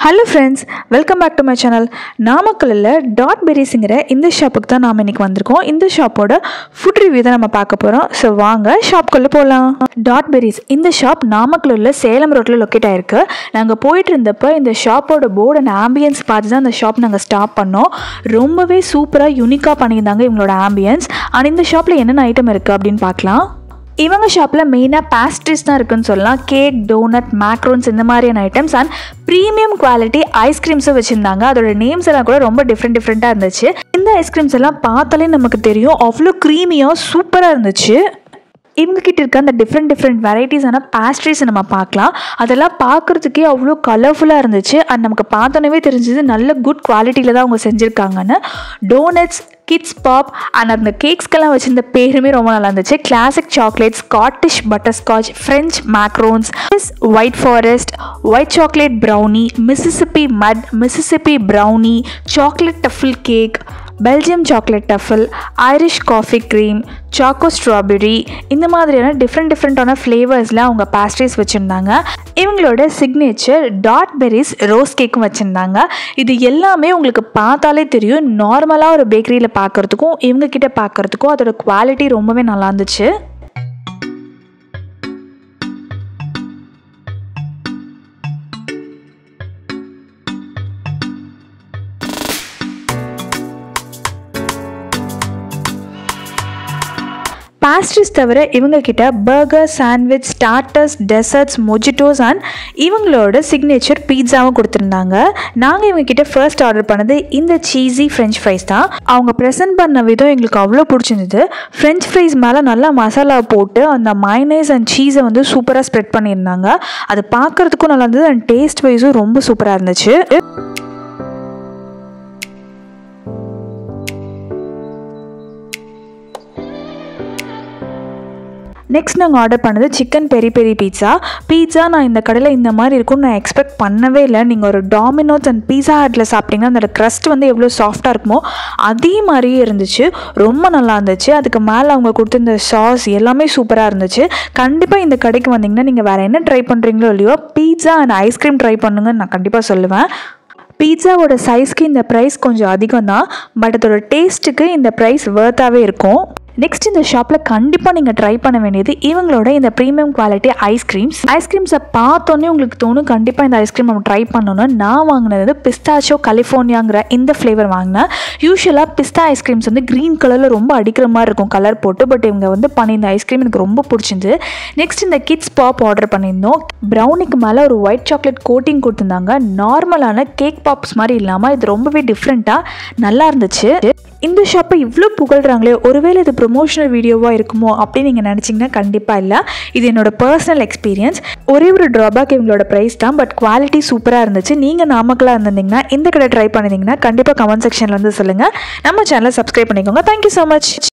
hello friends welcome back to my channel நாமக்கல்லில் dot பெரிஸுங்கிற இந்த ஷாப்புக்கு தான் நாம் இன்றைக்கி வந்திருக்கோம் இந்த ஷாப்போட ஃபுட் ரிவ்யூ தான் நம்ம பார்க்க போகிறோம் ஸோ வாங்க ஷாப்குள்ளே போகலாம் டாட் பெரிஸ் இந்த ஷாப் நாமக்கல் உள்ள சேலம் ரோட்டில் லொக்கேட் ஆயிருக்கு நாங்கள் போயிட்டு இருந்தப்போ இந்த ஷாப்போட போர்டு அண்ட் ஆம்பியன்ஸ் பார்த்து தான் இந்த ஷாப் நாங்கள் ஸ்டாப் பண்ணோம் ரொம்பவே சூப்பராக யூனிக்காக பண்ணியிருந்தாங்க இவங்களோட ஆம்பியன்ஸ் அண்ட் இந்த ஷாப்பில் என்னென்ன ஐட்டம் இருக்குது அப்படின்னு பார்க்கலாம் இவங்க ஷாப்பில் மெயினாக பேஸ்ட்ரிஸ் தான் இருக்குன்னு சொல்லலாம் கேக் டோனட் மேக்ரோன்ஸ் இந்த மாதிரியான ஐட்டம்ஸ் அண்ட் ப்ரீமியம் குவாலிட்டி ஐஸ்கிரீம்ஸும் வச்சுருந்தாங்க அதோட நேம்ஸ் எல்லாம் கூட ரொம்ப டிஃப்ரெண்ட் டிஃப்ரெண்ட்டாக இருந்துச்சு இந்த ஐஸ்கிரீம்ஸ் எல்லாம் பார்த்தாலே நமக்கு தெரியும் அவ்வளோ க்ரீமியாக சூப்பராக இருந்துச்சு இவங்க கிட்ட இருக்க அந்த டிஃப்ரெண்ட் டிஃப்ரெண்ட் வெரைட்டிஸான பேஸ்ட்ரிஸ் நம்ம பார்க்கலாம் அதெல்லாம் பார்க்குறதுக்கே அவ்வளோ கலர்ஃபுல்லாக இருந்துச்சு அண்ட் நமக்கு பார்த்தோன்னே தெரிஞ்சது நல்ல குட் குவாலிட்டியில் தான் அவங்க செஞ்சுருக்காங்கன்னு டோனட்ஸ் கிட்ஸ் பாப் அண்ட் அந்த கேக்ஸ்க்கெல்லாம் வச்சிருந்த பேருமே ரொம்ப நல்லா இருந்துச்சு classic chocolate Scottish butterscotch French macarons white forest white chocolate brownie Mississippi mud Mississippi brownie chocolate truffle cake Belgium chocolate truffle Irish coffee cream choco strawberry இந்த மாதிரியான டிஃப்ரெண்ட் டிஃப்ரெண்ட்டான ஃப்ளேவர்ஸில் அவங்க பேஸ்ட்ரிஸ் வச்சுருந்தாங்க இவங்களோட சிக்னேச்சர் டாட் பெரிஸ் ரோஸ் கேக்கும் வச்சுருந்தாங்க இது எல்லாமே உங்களுக்கு பார்த்தாலே தெரியும் நார்மலாக ஒரு பேக்கரியில் பார்க்குறதுக்கும் இவங்க கிட்ட பார்க்குறதுக்கும் அதோட குவாலிட்டி ரொம்பவே நல்லா இருந்துச்சு பேஸ்ட்ரிஸ் தவிர இவங்க கிட்ட burger sandwich starters desserts mojitos and இவங்களோட சிக்னேச்சர் பீட்சாவும் கொடுத்துருந்தாங்க நாங்கள் இவங்க கிட்ட ஃபர்ஸ்ட் ஆர்டர் பண்ணது இந்த சீஸி ஃப்ரெஞ்ச் ஃப்ரைஸ் தான் அவங்க ப்ரெசென்ட் பண்ண விதம் எங்களுக்கு அவ்வளோ பிடிச்சிருந்தது ஃப்ரெஞ்ச் ஃப்ரைஸ் மேலே நல்லா மசாலா போட்டு அந்த மைனேஸ் அண்ட் சீஸை வந்து சூப்பராக ஸ்ப்ரெட் பண்ணியிருந்தாங்க அது பார்க்குறதுக்கும் நல்லா இருந்தது அண்ட் டேஸ்ட் வைஸும் ரொம்ப சூப்பராக இருந்துச்சு நெக்ஸ்ட் நாங்கள் ஆர்டர் பண்ணது chicken peri peri pizza pizza நான் இந்த கடையில் இந்த மாதிரி இருக்கும்னு நான் எக்ஸ்பெக்ட் பண்ணவே இல்லை நீங்கள் ஒரு டாமினோஸ் அண்ட் பீஸா ஹட்டில் சாப்பிட்டீங்கன்னா அந்த க்ரஸ்ட் வந்து எவ்வளோ சாஃப்டாக இருக்குமோ அதே மாதிரியே இருந்துச்சு ரொம்ப நல்லா இருந்துச்சு அதுக்கு மேலே அவங்க கொடுத்துருந்த சாஸ் எல்லாமே சூப்பராக இருந்துச்சு கண்டிப்பாக இந்த கடைக்கு வந்தீங்கன்னா நீங்கள் வேறு என்ன ட்ரை பண்ணுறீங்களோ இல்லையோ பீட்சா அண்ட் ஐஸ்கிரீம் ட்ரை பண்ணுங்கன்னு நான் கண்டிப்பாக சொல்லுவேன் பீட்சாவோட சைஸ்க்கு இந்த ப்ரைஸ் கொஞ்சம் அதிகம் தான் பட் அதோட டேஸ்ட்டுக்கு இந்த ப்ரைஸ் வேர்த்தாகவே இருக்கும் நெக்ஸ்ட் இந்த ஷாப்பில் கண்டிப்பாக நீங்கள் ட்ரை பண்ண வேண்டியது இவங்களோட இந்த ப்ரீமியம் குவாலிட்டி ஐஸ்கிரீம்ஸ் ஐஸ்கிரீம்ஸை பார்த்தோன்னே உங்களுக்கு தோணும் கண்டிப்பாக இந்த ஐஸ்கிரீம் நம்ம ட்ரை பண்ணணும்னு நான் வாங்கினது பிஸ்தாச்சோ கலிஃபோர்னியாங்கிற இந்த ஃப்ளேவர் வாங்கினேன் யூஸ்வலாக பிஸ்தா ஐஸ்கிரீம்ஸ் வந்து க்ரீன் கலரில் ரொம்ப அடிக்கிற மாதிரி இருக்கும் கலர் போட்டு பட் இவங்க வந்து பண்ணியிருந்த ஐஸ்கிரீம் எனக்கு ரொம்ப பிடிச்சிருந்து நெக்ஸ்ட் இந்த கிட்ஸ் பாப் ஆர்டர் பண்ணியிருந்தோம் ப்ரௌனிக்கு மேலே ஒரு ஒயிட் சாக்லேட் கோட்டிங் கொடுத்துருந்தாங்க நார்மலான கேக் பாப்ஸ் மாதிரி இல்லாமல் இது ரொம்பவே டிஃப்ரெண்ட்டாக நல்லா இருந்துச்சு இந்த ஷாப்பை இவ்வளோ புகழ்கிறாங்களே ஒருவேளை இது ப்ரொமோஷனல் வீடியோவாக இருக்குமோ அப்படின்னு நீங்கள் நினச்சிங்கன்னா கண்டிப்பாக இல்லை இது என்னோட பர்சனல் எக்ஸ்பீரியன்ஸ் ஒரே ஒரு ட்ராபேக் இவங்களோட ப்ரைஸ் தான் பட் குவாலிட்டி சூப்பராக இருந்துச்சு நீங்கள் நாமக்கலாக இருந்திருந்தீங்கன்னா இந்த கடை ட்ரை பண்ணியிருந்தீங்கன்னா கண்டிப்பாக கமெண்ட் செக்ஷனில் வந்து சொல்லுங்கள் நம்ம சேனலை சப்ஸ்கிரைப் பண்ணிக்கோங்க தேங்க்யூ ஸோ மச்